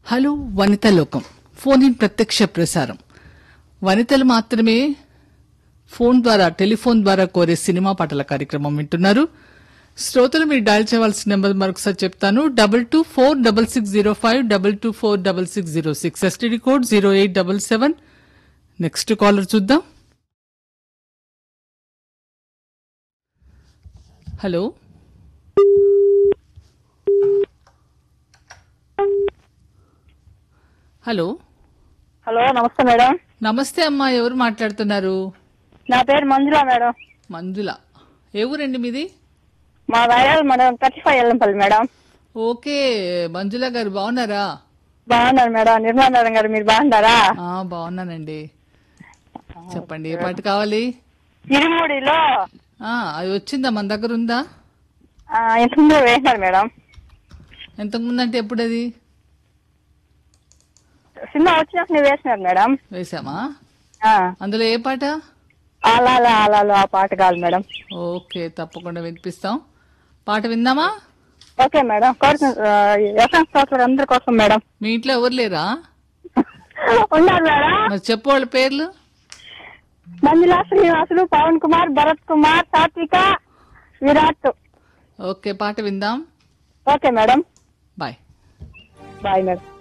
hello వనిత లోకం phone in ప్రత్యక్ష ప్రసారం వనితలు మాత్రమే ఫోన్ ద్వారా టెలిఫోన్ ద్వారా కోరే సినిమా పాటల కార్యక్రమం వింటున్నారు శ్రోతలు మీరు డయల్ చేయవలసిన నెంబర్ మరొకసారి చెప్తాను double two four double six zero five double two four double six zero six STD code zero eight double seven next caller చూద్దాం హలో హలో హలో నమస్తే మేడం నమస్తే అమ్మా ఎవరు మాట్లాడుతున్నారు నా పేరు మంజుల మేడం మంజుల ఏ ఊరండి మీది మా Vairal madam thirty five Yellampalli madam okay Manjula garu బాగున్నారా బాగున్నారు మేడం నిర్మలా మేడం గారు మీరు బాగున్నారా ఆ బాగున్నానండి చెప్పండి ఏ పాట కావాలి ఇరుమూడిలో ఆ అది వచ్చిందా మన దగ్గర ఉందా ఆ, ఇంతకుముందు వేసినారు మేడం ఎంతకుముందు అంటే ఎప్పుడు అది సినిమా వచ్చినాక నేను వేసినారు మేడం వేసామా ఆ, అందులో ఏ పాట అలాలో అలాలో ఆ పాట కాదు మేడం ఓకే తప్పకుండా వినిపిస్తాం పాట విందామా ఓకే మేడం కోరుతు ఎఫ్ఎం శ్రోతలు అందరి కోసం మేడం మీ ఇంట్లో ఎవరు లేరా ఉన్నారు మేడం మరి చెప్పు వాళ్ళ పేర్లు మంజుల శ్రీనివాసులు పవన్ కుమార్ భరత్ కుమార్ సాత్విక విరాట్ ఓకే పాట విందాం okay madam bye bye madam